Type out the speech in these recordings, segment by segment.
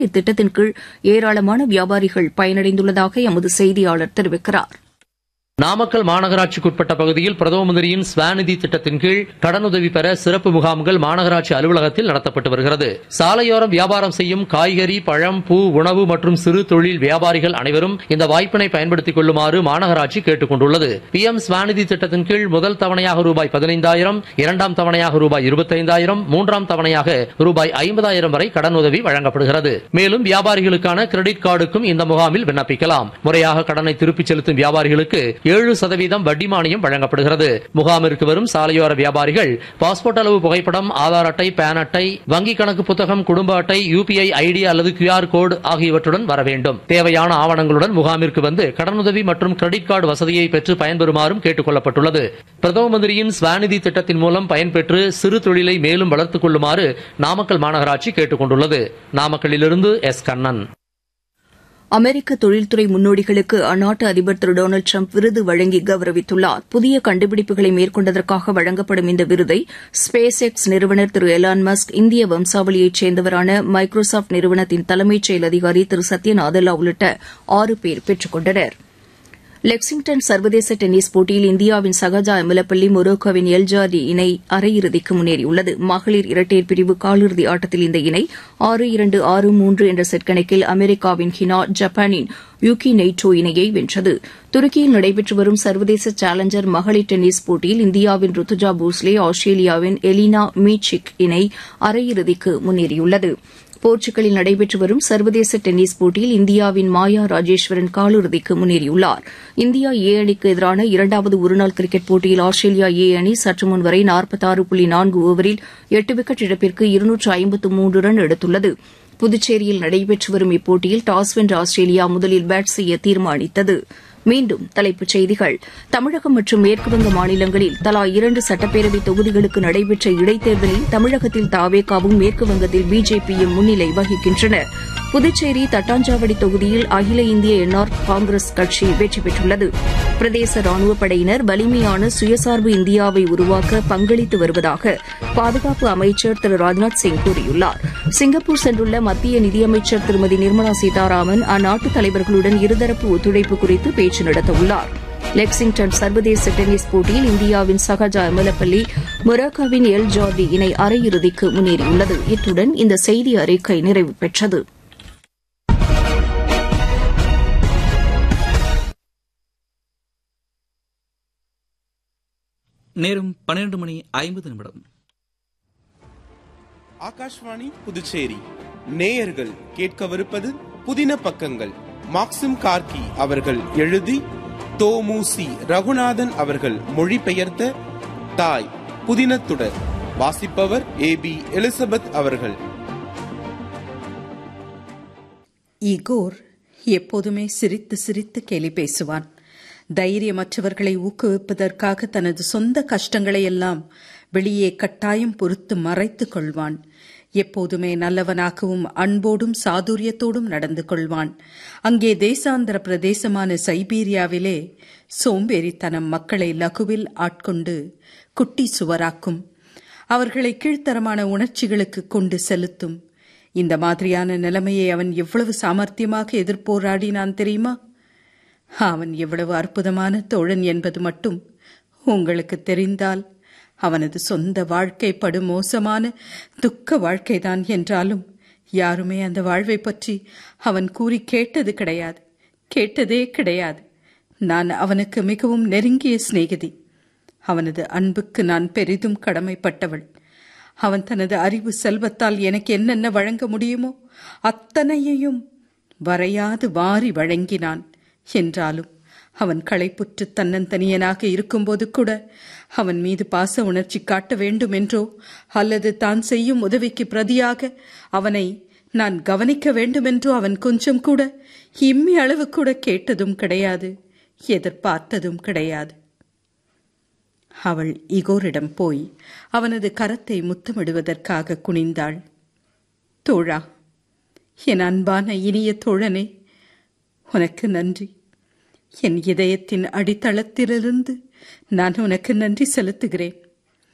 இத்திட்டத்தின் கீழ் ஏராளமான வியாபாரிகள் பயனடைந்துள்ளதாக எமது செய்தியாளர் தெரிவிக்கிறார் நாமக்கல் மாநகராட்சிக்குட்பட்ட பகுதியில் பிரதம மந்திரியின் ஸ்வாநிதி திட்டத்தின் கீழ் கடனுதவி பெற சிறப்பு முகாம்கள் மாநகராட்சி அலுவலகத்தில் நடத்தப்பட்டு வருகிறது சாலையோரம் வியாபாரம் செய்யும் காய்கறி பழம் பூ உணவு மற்றும் சிறு தொழில் வியாபாரிகள் அனைவரும் இந்த வாய்ப்பினை பயன்படுத்திக் கொள்ளுமாறு மாநகராட்சி கேட்டுக் கொண்டுள்ளது பி எம் ஸ்வாநிதி திட்டத்தின் கீழ் முதல் தவணையாக ரூபாய் பதினைந்தாயிரம் இரண்டாம் தவணையாக ரூபாய் இருபத்தைந்தாயிரம் மூன்றாம் தவணையாக ரூபாய் ஐம்பதாயிரம் வரை கடனுதவி வழங்கப்படுகிறது மேலும் வியாபாரிகளுக்கான கிரெடிட் கார்டுக்கும் இந்த முகாமில் விண்ணப்பிக்கலாம் முறையாக கடனை திருப்பிச் செலுத்தும் வியாபாரிகளுக்கு ஏழு சதவீதம் வட்டி மானியம் வழங்கப்படுகிறது முகாமிற்கு வரும் சாலையோர வியாபாரிகள் பாஸ்போர்ட் அளவு புகைப்படம் ஆதார் அட்டை பேன் அட்டை வங்கி கணக்கு புத்தகம் குடும்ப அட்டை யுபிஐ ஐடி அல்லது கியூஆர் கோடு ஆகியவற்றுடன் வர வேண்டும் தேவையான ஆவணங்களுடன் முகாமிற்கு வந்து கடனுதவி மற்றும் கிரெடிட் கார்டு வசதியை பெற்று பயன்பெறுமாறும் கேட்டுக் கொள்ளப்பட்டுள்ளது பிரதம மந்திரியின் ஸ்வாநிதி திட்டத்தின் மூலம் பயன்பெற்று சிறு தொழிலை மேலும் வளர்த்துக் கொள்ளுமாறு நாமக்கல் மாநகராட்சி கேட்டுக் கொண்டுள்ளது நாமக்கல்லிலிருந்து எஸ் கண்ணன் அமெரிக்க தொழில்துறை முன்னோடிகளுக்கு அந்நாட்டு அதிபர் திரு டொனால்டு ட்ரம்ப் விருது வழங்கி கௌரவித்துள்ளார் புதிய கண்டுபிடிப்புகளை மேற்கொண்டதற்காக வழங்கப்படும் இந்த விருதை ஸ்பேஸ் எக்ஸ் நிறுவனர் திரு எலான் மஸ்க் இந்திய வம்சாவளியைச் சேர்ந்தவரான மைக்ரோசாப்ட் நிறுவனத்தின் தலைமைச் செயல் அதிகாரி திரு சத்ய நாதல்லா உள்ளிட்ட ஆறு பேர் பெற்றுக் கொண்டனா் லெக்சிங்டன் சர்வதேச டென்னிஸ் போட்டியில் இந்தியாவின் சகஜா எமலப்பள்ளி மொரோக்கோவின் எல்ஜாடி இணை அரையிறுதிக்கு முன்னேறியுள்ளது மகளிர் இரட்டையர் பிரிவு காலிறுதி ஆட்டத்தில் இந்த இணை ஆறு இரண்டு ஆறு மூன்று என்ற செட் கணக்கில் அமெரிக்காவின் ஹினா ஜப்பானின் யூகி நெய்டோ இணையை வென்றது துருக்கியில் நடைபெற்று வரும் சர்வதேச சேலஞ்சர் மகளிர் டென்னிஸ் போட்டியில் இந்தியாவின் ருத்துஜா போஸ்லே ஆஸ்திரேலியாவின் எலினா மீச்சிக் இணை அரையிறுதிக்கு முன்னேறியுள்ளது போர்ச்சுகலில் நடைபெற்று வரும் சர்வதேச டென்னிஸ் போட்டியில் இந்தியாவின் மாயா ராஜேஸ்வரன் காலிறுதிக்கு முன்னேறியுள்ளார் இந்தியா ஏ அணிக்கு எதிரான இரண்டாவது ஒருநாள் கிரிக்கெட் போட்டியில் ஆஸ்திரேலியா ஏ அணி சற்று முன் வரை நாற்பத்தாறு புள்ளி நான்கு ஓவரில் எட்டு விக்கெட் இழப்பிற்கு இருநூற்று ஐம்பத்து மூன்று ரன் எடுத்துள்ளது புதுச்சேரியில் நடைபெற்று வரும் இப்போட்டியில் டாஸ் வென்ற ஆஸ்திரேலியா முதலில் பேட் செய்ய தீர்மானித்தது மீண்டும் தலைப்புச் செய்திகள் தமிழகம் மற்றும் மேற்குவங்க மாநிலங்களில் தலா இரண்டு சட்டப்பேரவை தொகுதிகளுக்கு நடைபெற்ற இடைத்தேர்தலில் தமிழகத்தில் தாவேகாவும் மேற்குவங்கத்தில் பிஜேபியும் முன்னிலை வகிக்கின்றன புதுச்சேரி தட்டாஞ்சாவடி தொகுதியில் அகில இந்திய என்ஆர் காங்கிரஸ் கட்சி வெற்றி பெற்றுள்ளது பிரதேச ராணுவப் படையினர் வலிமையான சுயசார்பு இந்தியாவை உருவாக்க பங்களித்து வருவதாக பாதுகாப்பு அமைச்சர் திரு ராஜ்நாத் சிங் கூறியுள்ளார் சிங்கப்பூர் சென்றுள்ள மத்திய நிதியமைச்சர் திருமதி நிர்மலா சீதாராமன் அந்நாட்டு தலைவர்களுடன் இருதரப்பு ஒத்துழைப்பு குறித்து பேச்சு நடத்தவுள்ளார் லெக்சிங்டன் சர்வதேச டென்னிஸ் போட்டியில் இந்தியாவின் சகஜா எமலப்பள்ளி மொராக்காவின் எல் ஜார்டி இணை அரையிறுதிக்கு முன்னேறியுள்ளது இத்துடன் இந்த செய்தி அறிக்கை நிறைவு பெற்றது நேரம் பன்னிரண்டு மணி ஐம்பது நிமிடம் ஆகாஷ்வாணி புதுச்சேரி நேயர்கள் கேட்கவிருப்பது புதின பக்கங்கள் மாக்சிம் கார்கி அவர்கள் எழுதி தோமுசி ரகுநாதன் அவர்கள் மொழிபெயர்த்த தாய் புதினத்துடன் வாசிப்பவர் ஏ பி எலிசபெத் அவர்கள் இகோர் எப்போதுமே சிரித்து சிரித்து கேலி பேசுவான் தைரியமற்றவர்களை ஊக்குவிப்பதற்காக தனது சொந்த கஷ்டங்களை எல்லாம் வெளியே கட்டாயம் பொறுத்து மறைத்துக் கொள்வான் எப்போதுமே நல்லவனாகவும் அன்போடும் சாதுரியத்தோடும் நடந்து கொள்வான் அங்கே தேசாந்திர பிரதேசமான சைபீரியாவிலே சோம்பேறித்தனம் மக்களை லகுவில் ஆட்கொண்டு குட்டி சுவராக்கும் அவர்களை கீழ்த்தரமான உணர்ச்சிகளுக்கு கொண்டு செலுத்தும் இந்த மாதிரியான நிலைமையை அவன் எவ்வளவு சாமர்த்தியமாக எதிர்போராடினான் தெரியுமா அவன் எவ்வளவு அற்புதமான தோழன் என்பது மட்டும் உங்களுக்கு தெரிந்தால் அவனது சொந்த வாழ்க்கை படு மோசமான துக்க வாழ்க்கைதான் என்றாலும் யாருமே அந்த வாழ்வை பற்றி அவன் கூறி கேட்டது கிடையாது கேட்டதே கிடையாது நான் அவனுக்கு மிகவும் நெருங்கிய சிநேகிதி அவனது அன்புக்கு நான் பெரிதும் கடமைப்பட்டவள் அவன் தனது அறிவு செல்வத்தால் எனக்கு என்னென்ன வழங்க முடியுமோ அத்தனையையும் வரையாது வாரி வழங்கினான் என்றாலும் அவன் களைப்புற்று தன்னந்தனியனாக இருக்கும்போது கூட அவன் மீது பாச உணர்ச்சி காட்ட வேண்டும் என்றோ அல்லது தான் செய்யும் உதவிக்கு பிரதியாக அவனை நான் கவனிக்க வேண்டுமென்றோ அவன் கொஞ்சம் கூட இம்மி அளவு கூட கேட்டதும் கிடையாது எதிர்பார்த்ததும் கிடையாது அவள் இகோரிடம் போய் அவனது கரத்தை முத்தமிடுவதற்காக குனிந்தாள் தோழா என் அன்பான இனிய தோழனே உனக்கு நன்றி என் இதயத்தின் அடித்தளத்திலிருந்து நான் உனக்கு நன்றி செலுத்துகிறேன்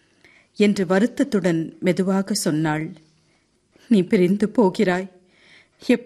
என்று வருத்தத்துடன் மெதுவாக சொன்னாள் நீ பிரிந்து போகிறாய்